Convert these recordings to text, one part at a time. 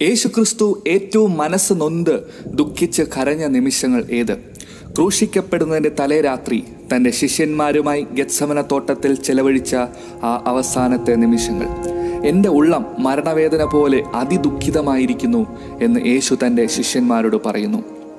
യേശുക്രിസ്തു ഏറ്റവും മനസ്സ് നൊന്ത് ദുഃഖിച്ച് കരഞ്ഞ നിമിഷങ്ങൾ ഏത് ക്രൂശിക്കപ്പെടുന്നതിൻ്റെ തലേ രാത്രി തൻ്റെ ശിഷ്യന്മാരുമായി ഗത്സമന തോട്ടത്തിൽ ചെലവഴിച്ച ആ അവസാനത്തെ നിമിഷങ്ങൾ എൻ്റെ ഉള്ളം മരണവേദന പോലെ അതിദുഃഖിതമായിരിക്കുന്നു എന്ന് യേശു തൻ്റെ ശിഷ്യന്മാരോട് പറയുന്നു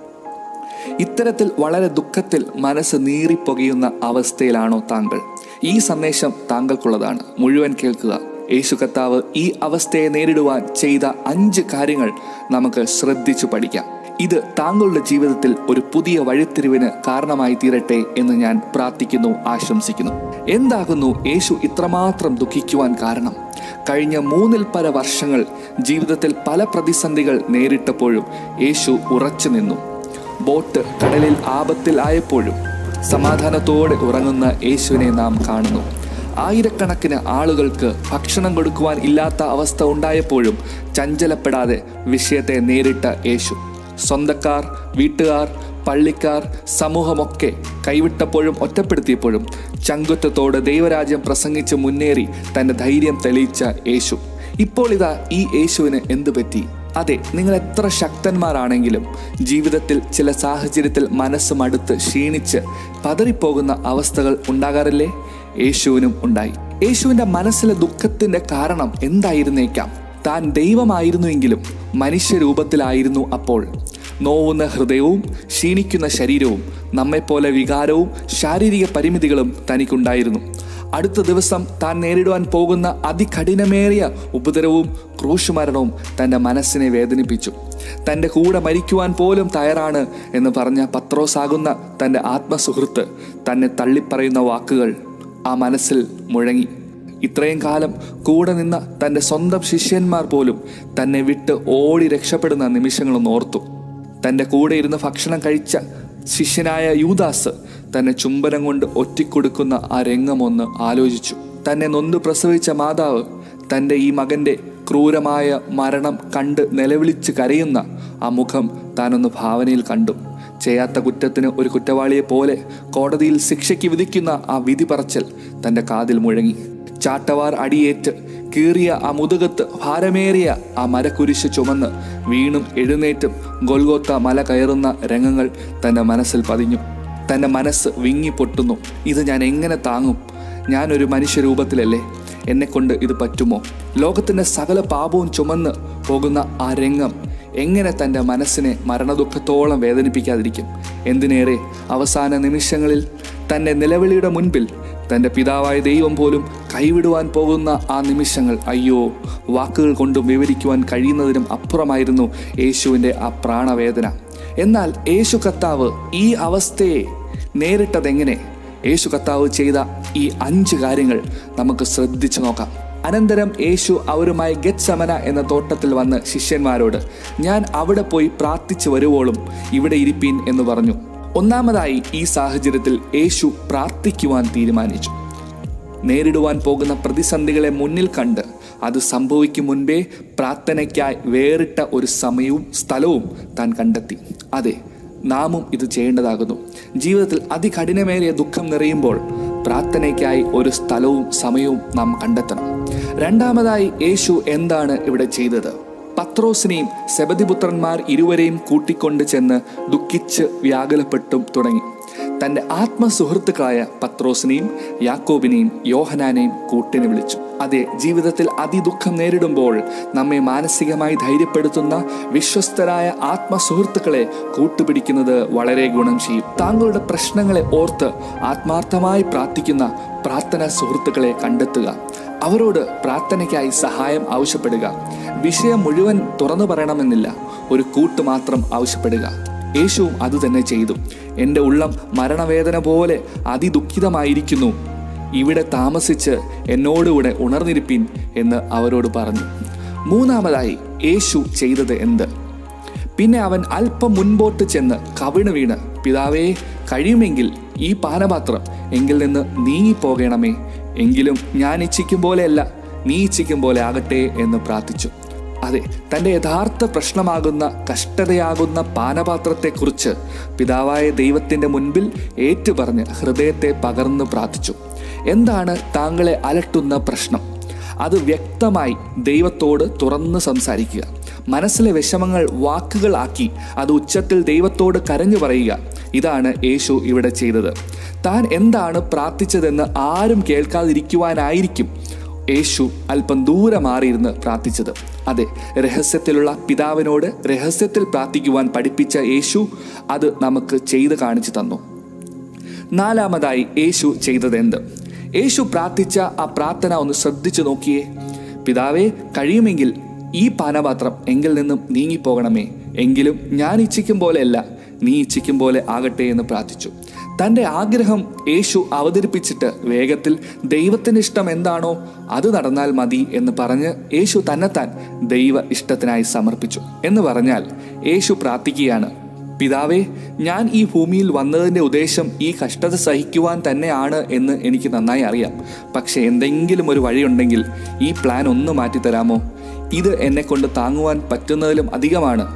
ഇത്തരത്തിൽ വളരെ ദുഃഖത്തിൽ മനസ്സ് നീറിപ്പൊകയുന്ന അവസ്ഥയിലാണോ താങ്കൾ ഈ സന്ദേശം താങ്കൾക്കുള്ളതാണ് മുഴുവൻ കേൾക്കുക യേശു കർത്താവ് ഈ അവസ്ഥയെ നേരിടുവാൻ ചെയ്ത അഞ്ച് കാര്യങ്ങൾ നമുക്ക് ശ്രദ്ധിച്ചു പഠിക്കാം ഇത് താങ്കളുടെ ജീവിതത്തിൽ ഒരു പുതിയ വഴിത്തിരിവിന് കാരണമായി തീരട്ടെ എന്ന് ഞാൻ പ്രാർത്ഥിക്കുന്നു ആശംസിക്കുന്നു എന്താകുന്നു യേശു ഇത്രമാത്രം ദുഃഖിക്കുവാൻ കാരണം കഴിഞ്ഞ മൂന്നിൽ പല വർഷങ്ങൾ ജീവിതത്തിൽ പല പ്രതിസന്ധികൾ നേരിട്ടപ്പോഴും യേശു ഉറച്ചു നിന്നു ബോട്ട് കടലിൽ ആപത്തിൽ ആയപ്പോഴും സമാധാനത്തോടെ ഉറങ്ങുന്ന യേശുവിനെ നാം കാണുന്നു ആയിരക്കണക്കിന് ആളുകൾക്ക് ഭക്ഷണം കൊടുക്കുവാൻ ഇല്ലാത്ത അവസ്ഥ ഉണ്ടായപ്പോഴും ചഞ്ചലപ്പെടാതെ വിഷയത്തെ നേരിട്ട യേശു സ്വന്തക്കാർ വീട്ടുകാർ പള്ളിക്കാർ സമൂഹമൊക്കെ കൈവിട്ടപ്പോഴും ഒറ്റപ്പെടുത്തിയപ്പോഴും ചങ്കുറ്റത്തോട് ദൈവരാജ്യം പ്രസംഗിച്ച് മുന്നേറി തന്റെ ധൈര്യം തെളിയിച്ച യേശു ഇപ്പോൾ ഇതാ ഈ യേശുവിന് എന്തു പറ്റി അതെ നിങ്ങൾ എത്ര ശക്തന്മാരാണെങ്കിലും ജീവിതത്തിൽ ചില സാഹചര്യത്തിൽ മനസ്സ് മടുത്ത് ക്ഷീണിച്ച് പതറിപ്പോകുന്ന അവസ്ഥകൾ ഉണ്ടാകാറില്ലേ യേശുവിനും ഉണ്ടായി യേശുവിന്റെ മനസ്സിലെ ദുഃഖത്തിന്റെ കാരണം എന്തായിരുന്നേക്കാം താൻ ദൈവമായിരുന്നുവെങ്കിലും മനുഷ്യരൂപത്തിലായിരുന്നു അപ്പോൾ നോവുന്ന ഹൃദയവും ക്ഷീണിക്കുന്ന ശരീരവും നമ്മെപ്പോലെ വികാരവും ശാരീരിക പരിമിതികളും തനിക്കുണ്ടായിരുന്നു അടുത്ത ദിവസം താൻ നേരിടുവാൻ പോകുന്ന അതികഠിനമേറിയ ഉപദ്രവവും ക്രൂശുമരണവും തൻ്റെ മനസ്സിനെ വേദനിപ്പിച്ചു തൻ്റെ കൂടെ മരിക്കുവാൻ പോലും തയ്യാറാണ് എന്ന് പറഞ്ഞ പത്രോസാകുന്ന തൻ്റെ ആത്മസുഹൃത്ത് തന്നെ തള്ളിപ്പറയുന്ന വാക്കുകൾ ആ മനസ്സിൽ മുഴങ്ങി ഇത്രയും കാലം കൂടെ നിന്ന തൻ്റെ സ്വന്തം ശിഷ്യന്മാർ പോലും തന്നെ വിട്ട് ഓടി രക്ഷപ്പെടുന്ന നിമിഷങ്ങളൊന്ന് ഓർത്തു തൻ്റെ കൂടെ ഇരുന്ന് ഭക്ഷണം കഴിച്ച ശിഷ്യനായ യൂദാസ് തന്നെ ചുംബനം കൊണ്ട് ഒറ്റിക്കൊടുക്കുന്ന ആ രംഗമൊന്ന് ആലോചിച്ചു തന്നെ നൊന്ത് പ്രസവിച്ച മാതാവ് തൻ്റെ ഈ മകൻ്റെ ക്രൂരമായ മരണം കണ്ട് നിലവിളിച്ച് കരയുന്ന ആ മുഖം താനൊന്ന് ഭാവനയിൽ കണ്ടു ചെയ്യാത്ത കുറ്റത്തിന് ഒരു കുറ്റവാളിയെ പോലെ കോടതിയിൽ ശിക്ഷയ്ക്ക് വിധിക്കുന്ന ആ വിധി പറച്ചൽ തൻ്റെ കാതിൽ മുഴങ്ങി ചാട്ടവാർ അടിയേറ്റ് കീറിയ ആ മുതുകത്ത് ഭാരമേറിയ ആ മരക്കുരിശ് ചുമന്ന് വീണും എഴുന്നേറ്റും ഗൊൽഗോത്ത മല കയറുന്ന രംഗങ്ങൾ തൻ്റെ മനസ്സിൽ പതിഞ്ഞു തൻ്റെ മനസ്സ് വിങ്ങി പൊട്ടുന്നു ഇത് ഞാൻ എങ്ങനെ താങ്ങും ഞാനൊരു മനുഷ്യരൂപത്തിലല്ലേ എന്നെക്കൊണ്ട് ഇത് പറ്റുമോ ലോകത്തിൻ്റെ സകല പാപവും ചുമന്ന് പോകുന്ന ആ രംഗം എങ്ങനെ തൻ്റെ മനസ്സിനെ മരണദുഃഖത്തോളം വേദനിപ്പിക്കാതിരിക്കും എന്തിനേറെ അവസാന നിമിഷങ്ങളിൽ തൻ്റെ നിലവിളിയുടെ മുൻപിൽ തൻ്റെ പിതാവായ ദൈവം പോലും കൈവിടുവാൻ പോകുന്ന ആ നിമിഷങ്ങൾ അയ്യോ വാക്കുകൾ കൊണ്ടും വിവരിക്കുവാൻ കഴിയുന്നതിനും അപ്പുറമായിരുന്നു യേശുവിൻ്റെ ആ പ്രാണവേദന എന്നാൽ യേശു കർത്താവ് ഈ അവസ്ഥയെ നേരിട്ടതെങ്ങനെ യേശു കർത്താവ് ചെയ്ത ഈ അഞ്ച് കാര്യങ്ങൾ നമുക്ക് ശ്രദ്ധിച്ചു നോക്കാം അനന്തരം യേശു അവരുമായി ഗെറ്റ്സമന എന്ന തോട്ടത്തിൽ വന്ന് ശിഷ്യന്മാരോട് ഞാൻ അവിടെ പോയി പ്രാർത്ഥിച്ചു വരുവോളും ഇവിടെ ഇരിപ്പീൻ എന്ന് പറഞ്ഞു ഒന്നാമതായി ഈ സാഹചര്യത്തിൽ യേശു പ്രാർത്ഥിക്കുവാൻ തീരുമാനിച്ചു നേരിടുവാൻ പോകുന്ന പ്രതിസന്ധികളെ മുന്നിൽ കണ്ട് അത് സംഭവിക്കും മുൻപേ പ്രാർത്ഥനയ്ക്കായി വേറിട്ട ഒരു സമയവും സ്ഥലവും താൻ കണ്ടെത്തി അതെ നാമും ഇത് ചെയ്യേണ്ടതാകുന്നു ജീവിതത്തിൽ അതികഠിനമേറിയ ദുഃഖം നിറയുമ്പോൾ പ്രാർത്ഥനയ്ക്കായി ഒരു സ്ഥലവും സമയവും നാം കണ്ടെത്തണം രണ്ടാമതായി യേശു എന്താണ് ഇവിടെ ചെയ്തത് പത്രോസിനെയും സെബദിപുത്രന്മാർ ഇരുവരെയും കൂട്ടിക്കൊണ്ട് ചെന്ന് ദുഃഖിച്ച് വ്യാകുലപ്പെട്ടും തുടങ്ങി തൻ്റെ ആത്മസുഹൃത്തുക്കളായ പത്രോസിനെയും യാക്കോബിനെയും യോഹനാനെയും കൂട്ടിന് വിളിച്ചു അതെ ജീവിതത്തിൽ അതിദുഃഖം നേരിടുമ്പോൾ നമ്മെ മാനസികമായി ധൈര്യപ്പെടുത്തുന്ന വിശ്വസ്തരായ ആത്മസുഹൃത്തുക്കളെ കൂട്ടുപിടിക്കുന്നത് വളരെ ഗുണം ചെയ്യും താങ്കളുടെ പ്രശ്നങ്ങളെ ഓർത്ത് ആത്മാർത്ഥമായി പ്രാർത്ഥിക്കുന്ന പ്രാർത്ഥനാ സുഹൃത്തുക്കളെ കണ്ടെത്തുക അവരോട് പ്രാർത്ഥനയ്ക്കായി സഹായം ആവശ്യപ്പെടുക വിഷയം മുഴുവൻ തുറന്നു പറയണമെന്നില്ല ഒരു കൂട്ട് മാത്രം ആവശ്യപ്പെടുക യേശുവും അതുതന്നെ ചെയ്തു എൻ്റെ ഉള്ളം മരണവേദന പോലെ അതിദുഃഖിതമായിരിക്കുന്നു ഇവിടെ താമസിച്ച് എന്നോടുകൂടെ ഉണർന്നിരിപ്പിൻ എന്ന് അവരോട് പറഞ്ഞു മൂന്നാമതായി യേശു ചെയ്തത് എന്ത് പിന്നെ അവൻ അല്പം മുൻപോട്ട് ചെന്ന് കവിണ് വീണ് പിതാവേ കഴിയുമെങ്കിൽ ഈ പാനപാത്രം എങ്കിൽ നിന്ന് നീങ്ങിപ്പോകണമേ എങ്കിലും ഞാൻ ഇച്ഛിക്കും പോലെയല്ല നീ ഇച്ഛിക്കും പോലെ ആകട്ടെ എന്ന് പ്രാർത്ഥിച്ചു അതെ തൻ്റെ യഥാർത്ഥ പ്രശ്നമാകുന്ന കഷ്ടതയാകുന്ന പാനപാത്രത്തെക്കുറിച്ച് പിതാവായ ദൈവത്തിൻ്റെ മുൻപിൽ ഏറ്റുപറഞ്ഞ് ഹൃദയത്തെ പകർന്ന് പ്രാർത്ഥിച്ചു എന്താണ് താങ്കളെ അലട്ടുന്ന പ്രശ്നം അത് വ്യക്തമായി ദൈവത്തോട് തുറന്ന് സംസാരിക്കുക മനസ്സിലെ വിഷമങ്ങൾ വാക്കുകളാക്കി അത് ഉച്ചത്തിൽ ദൈവത്തോട് കരഞ്ഞു പറയുക ഇതാണ് യേശു ഇവിടെ ചെയ്തത് താൻ എന്താണ് പ്രാർത്ഥിച്ചതെന്ന് ആരും കേൾക്കാതിരിക്കുവാനായിരിക്കും യേശു അല്പം ദൂരെ മാറിയിരുന്ന് പ്രാർത്ഥിച്ചത് അതെ രഹസ്യത്തിലുള്ള പിതാവിനോട് രഹസ്യത്തിൽ പ്രാർത്ഥിക്കുവാൻ പഠിപ്പിച്ച യേശു അത് നമുക്ക് ചെയ്ത് കാണിച്ചു തന്നു നാലാമതായി യേശു ചെയ്തതെന്ത് യേശു പ്രാർത്ഥിച്ച ആ പ്രാർത്ഥന ഒന്ന് ശ്രദ്ധിച്ചു നോക്കിയേ പിതാവേ കഴിയുമെങ്കിൽ ഈ പാനപാത്രം എങ്കിൽ നിന്നും നീങ്ങിപ്പോകണമേ എങ്കിലും ഞാൻ ഇച്ഛിക്കും പോലെയല്ല നീ ഇച്ഛിക്കും പോലെ ആകട്ടെ എന്ന് പ്രാർത്ഥിച്ചു തൻ്റെ ആഗ്രഹം യേശു അവതരിപ്പിച്ചിട്ട് വേഗത്തിൽ ദൈവത്തിൻ്റെ ഇഷ്ടം എന്താണോ അത് നടന്നാൽ മതി എന്ന് പറഞ്ഞ് യേശു തന്നെത്താൻ ദൈവ ഇഷ്ടത്തിനായി സമർപ്പിച്ചു എന്ന് പറഞ്ഞാൽ യേശു പ്രാർത്ഥിക്കുകയാണ് പിതാവേ ഞാൻ ഈ ഭൂമിയിൽ വന്നതിൻ്റെ ഉദ്ദേശം ഈ കഷ്ടത സഹിക്കുവാൻ തന്നെയാണ് എന്ന് എനിക്ക് നന്നായി അറിയാം പക്ഷെ എന്തെങ്കിലും ഒരു വഴിയുണ്ടെങ്കിൽ ഈ പ്ലാൻ ഒന്ന് മാറ്റിത്തരാമോ ഇത് എന്നെ കൊണ്ട് താങ്ങുവാൻ പറ്റുന്നതിലും അധികമാണ്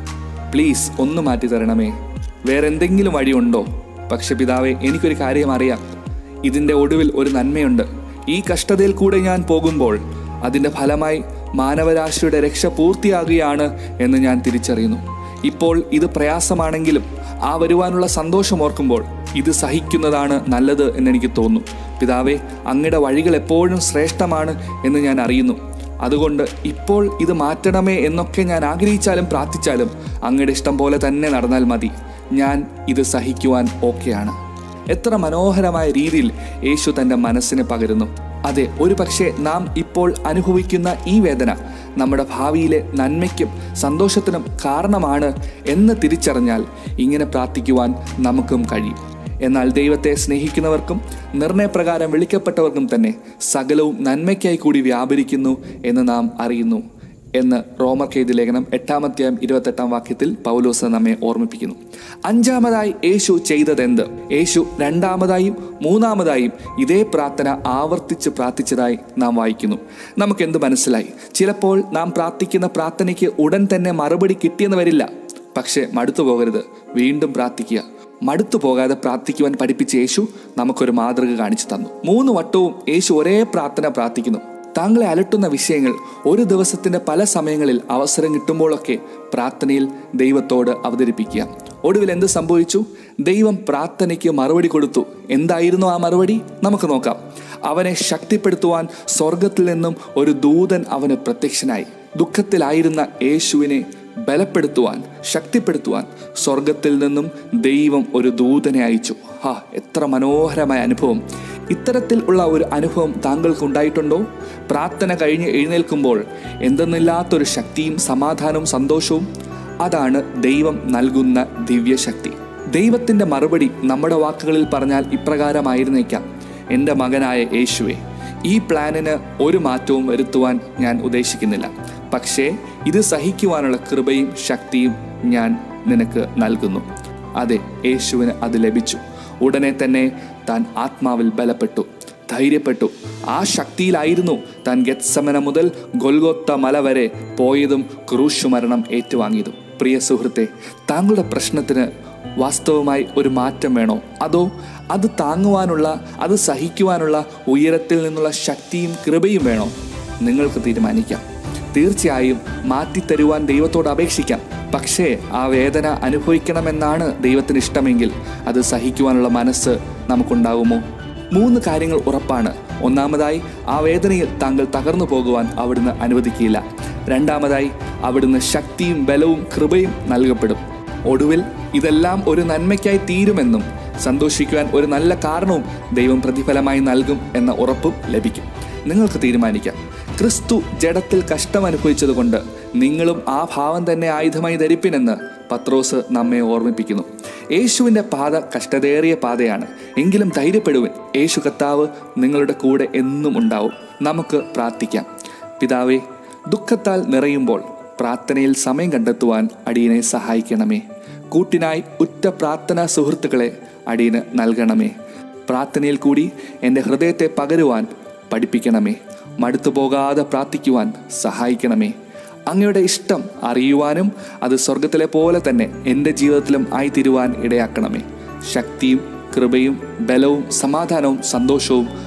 പ്ലീസ് ഒന്ന് മാറ്റി തരണമേ വേറെ എന്തെങ്കിലും വഴിയുണ്ടോ പക്ഷെ പിതാവെ എനിക്കൊരു കാര്യം അറിയാം ഇതിൻ്റെ ഒടുവിൽ ഒരു നന്മയുണ്ട് ഈ കഷ്ടതയിൽ കൂടെ ഞാൻ പോകുമ്പോൾ അതിൻ്റെ ഫലമായി മാനവരാശിയുടെ രക്ഷ പൂർത്തിയാകുകയാണ് എന്ന് ഞാൻ തിരിച്ചറിയുന്നു ഇപ്പോൾ ഇത് പ്രയാസമാണെങ്കിലും ആ വരുവാനുള്ള സന്തോഷം ഓർക്കുമ്പോൾ ഇത് സഹിക്കുന്നതാണ് നല്ലത് എന്നെനിക്ക് തോന്നുന്നു പിതാവെ അങ്ങയുടെ വഴികൾ എപ്പോഴും ശ്രേഷ്ഠമാണ് എന്ന് ഞാൻ അറിയുന്നു അതുകൊണ്ട് ഇപ്പോൾ ഇത് മാറ്റണമേ എന്നൊക്കെ ഞാൻ ആഗ്രഹിച്ചാലും പ്രാർത്ഥിച്ചാലും അങ്ങയുടെ ഇഷ്ടം പോലെ തന്നെ നടന്നാൽ മതി ഞാൻ ഇത് സഹിക്കുവാൻ ഓക്കെയാണ് എത്ര മനോഹരമായ രീതിയിൽ യേശു തൻ്റെ മനസ്സിനെ പകരുന്നു അതെ ഒരു പക്ഷേ നാം ഇപ്പോൾ അനുഭവിക്കുന്ന ഈ വേദന നമ്മുടെ ഭാവിയിലെ നന്മയ്ക്കും സന്തോഷത്തിനും കാരണമാണ് എന്ന് തിരിച്ചറിഞ്ഞാൽ ഇങ്ങനെ പ്രാർത്ഥിക്കുവാൻ നമുക്കും കഴിയും എന്നാൽ ദൈവത്തെ സ്നേഹിക്കുന്നവർക്കും നിർണയപ്രകാരം വിളിക്കപ്പെട്ടവർക്കും തന്നെ സകലവും നന്മയ്ക്കായി കൂടി വ്യാപരിക്കുന്നു എന്ന് നാം അറിയുന്നു എന്ന് റോമർ കെയ്ത് ലേഖനം എട്ടാമത്തെയും ഇരുപത്തെട്ടാം വാക്യത്തിൽ പൗലോസ് നമ്മെ ഓർമ്മിപ്പിക്കുന്നു അഞ്ചാമതായി യേശു ചെയ്തതെന്ത് യേശു രണ്ടാമതായും മൂന്നാമതായും ഇതേ പ്രാർത്ഥന ആവർത്തിച്ച് പ്രാർത്ഥിച്ചതായി നാം വായിക്കുന്നു നമുക്ക് എന്ത് മനസ്സിലായി ചിലപ്പോൾ നാം പ്രാർത്ഥിക്കുന്ന പ്രാർത്ഥനയ്ക്ക് ഉടൻ തന്നെ മറുപടി കിട്ടിയെന്ന് വരില്ല പക്ഷേ മടുത്തു പോകരുത് വീണ്ടും പ്രാർത്ഥിക്കുക മടുത്തു പോകാതെ പ്രാർത്ഥിക്കുവാൻ പഠിപ്പിച്ച യേശു നമുക്കൊരു മാതൃക കാണിച്ചു തന്നു മൂന്ന് വട്ടവും യേശു ഒരേ പ്രാർത്ഥന പ്രാർത്ഥിക്കുന്നു താങ്കളെ അലട്ടുന്ന വിഷയങ്ങൾ ഒരു ദിവസത്തിന്റെ പല സമയങ്ങളിൽ അവസരം കിട്ടുമ്പോഴൊക്കെ പ്രാർത്ഥനയിൽ ദൈവത്തോട് അവതരിപ്പിക്കുക ഒടുവിൽ എന്ത് സംഭവിച്ചു ദൈവം പ്രാർത്ഥനയ്ക്ക് മറുപടി കൊടുത്തു എന്തായിരുന്നു ആ മറുപടി നമുക്ക് നോക്കാം അവനെ ശക്തിപ്പെടുത്തുവാൻ സ്വർഗത്തിൽ നിന്നും ഒരു ദൂതൻ അവന് പ്രത്യക്ഷനായി ദുഃഖത്തിലായിരുന്ന യേശുവിനെ ബലപ്പെടുത്തുവാൻ ശക്തിപ്പെടുത്തുവാൻ സ്വർഗത്തിൽ നിന്നും ദൈവം ഒരു ദൂതനെ അയച്ചു ഹാ എത്ര മനോഹരമായ അനുഭവം ഇത്തരത്തിൽ ഉള്ള ഒരു അനുഭവം താങ്കൾക്ക് ഉണ്ടായിട്ടുണ്ടോ പ്രാർത്ഥന കഴിഞ്ഞ് എഴുന്നേൽക്കുമ്പോൾ എന്തെന്നില്ലാത്തൊരു ശക്തിയും സമാധാനവും സന്തോഷവും അതാണ് ദൈവം നൽകുന്ന ദിവ്യശക്തി ദൈവത്തിൻ്റെ മറുപടി നമ്മുടെ വാക്കുകളിൽ പറഞ്ഞാൽ ഇപ്രകാരമായിരുന്നേക്കാം എൻ്റെ മകനായ യേശുവെ ഈ പ്ലാനിന് ഒരു മാറ്റവും വരുത്തുവാൻ ഞാൻ ഉദ്ദേശിക്കുന്നില്ല പക്ഷേ ഇത് സഹിക്കുവാനുള്ള കൃപയും ശക്തിയും ഞാൻ നിനക്ക് നൽകുന്നു അതെ യേശുവിന് അത് ലഭിച്ചു ഉടനെ തന്നെ താൻ ആത്മാവിൽ ബലപ്പെട്ടു ധൈര്യപ്പെട്ടു ആ ശക്തിയിലായിരുന്നു താൻ ഗത്സമന മുതൽ ഗൊൽഗോത്ത മല വരെ പോയതും ക്രൂശു മരണം ഏറ്റുവാങ്ങിയതും പ്രിയ സുഹൃത്തെ താങ്കളുടെ പ്രശ്നത്തിന് വാസ്തവമായി ഒരു മാറ്റം വേണോ അതോ അത് താങ്ങുവാനുള്ള അത് സഹിക്കുവാനുള്ള ഉയരത്തിൽ നിന്നുള്ള ശക്തിയും കൃപയും വേണോ നിങ്ങൾക്ക് തീരുമാനിക്കാം തീർച്ചയായും മാറ്റിത്തരുവാൻ ദൈവത്തോട് അപേക്ഷിക്കാം പക്ഷേ ആ വേദന അനുഭവിക്കണമെന്നാണ് ദൈവത്തിന് ഇഷ്ടമെങ്കിൽ അത് സഹിക്കുവാനുള്ള മനസ്സ് നമുക്കുണ്ടാകുമോ മൂന്ന് കാര്യങ്ങൾ ഉറപ്പാണ് ഒന്നാമതായി ആ വേദനയിൽ താങ്കൾ തകർന്നു പോകുവാൻ അവിടുന്ന് അനുവദിക്കില്ല രണ്ടാമതായി അവിടുന്ന് ശക്തിയും ബലവും കൃപയും നൽകപ്പെടും ഒടുവിൽ ഇതെല്ലാം ഒരു നന്മയ്ക്കായി തീരുമെന്നും സന്തോഷിക്കുവാൻ ഒരു നല്ല കാരണവും ദൈവം പ്രതിഫലമായി നൽകും എന്ന ഉറപ്പും ലഭിക്കും നിങ്ങൾക്ക് തീരുമാനിക്കാം ക്രിസ്തു ജഡത്തിൽ കഷ്ടം അനുഭവിച്ചതുകൊണ്ട് നിങ്ങളും ആ ഭാവം തന്നെ ആയുധമായി ധരിപ്പിനെന്ന് പത്രോസ് നമ്മെ ഓർമ്മിപ്പിക്കുന്നു യേശുവിൻ്റെ പാത കഷ്ടതേറിയ പാതയാണ് എങ്കിലും ധൈര്യപ്പെടുവൻ യേശു കർത്താവ് നിങ്ങളുടെ കൂടെ എന്നും ഉണ്ടാവും നമുക്ക് പ്രാർത്ഥിക്കാം പിതാവേ ദുഃഖത്താൽ നിറയുമ്പോൾ പ്രാർത്ഥനയിൽ സമയം കണ്ടെത്തുവാൻ അടിയനെ സഹായിക്കണമേ കൂട്ടിനായി ഉറ്റ പ്രാർത്ഥനാ സുഹൃത്തുക്കളെ അടിയന് നൽകണമേ പ്രാർത്ഥനയിൽ കൂടി എൻ്റെ ഹൃദയത്തെ പകരുവാൻ പഠിപ്പിക്കണമേ മടുത്തു പോകാതെ പ്രാർത്ഥിക്കുവാൻ സഹായിക്കണമേ അങ്ങയുടെ ഇഷ്ടം അറിയുവാനും അത് സ്വർഗത്തിലെ പോലെ തന്നെ എൻ്റെ ജീവിതത്തിലും ആയിത്തീരുവാൻ ഇടയാക്കണമേ ശക്തിയും കൃപയും ബലവും സമാധാനവും സന്തോഷവും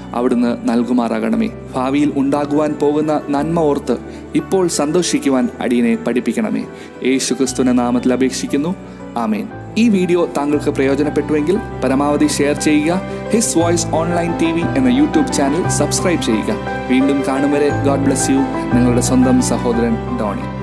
അവിടുന്ന് നൽകുമാറാകണമേ ഭാവിയിൽ ഉണ്ടാകുവാൻ പോകുന്ന നന്മ ഓർത്ത് ഇപ്പോൾ സന്തോഷിക്കുവാൻ അടിയനെ പഠിപ്പിക്കണമേ യേശു ക്രിസ്തുവിന്റെ നാമത്തിൽ അപേക്ഷിക്കുന്നു ആമേൻ ഈ വീഡിയോ താങ്കൾക്ക് പ്രയോജനപ്പെട്ടുവെങ്കിൽ പരമാവധി ഷെയർ ചെയ്യുക his voice online T V എന്ന യൂട്യൂബ് ചാനൽ സബ്സ്ക്രൈബ് ചെയ്യുക വീണ്ടും കാണും വരെ ഗോഡ് ബ്ലെസ് യു നിങ്ങളുടെ സ്വന്തം സഹോദരൻ ഡോണി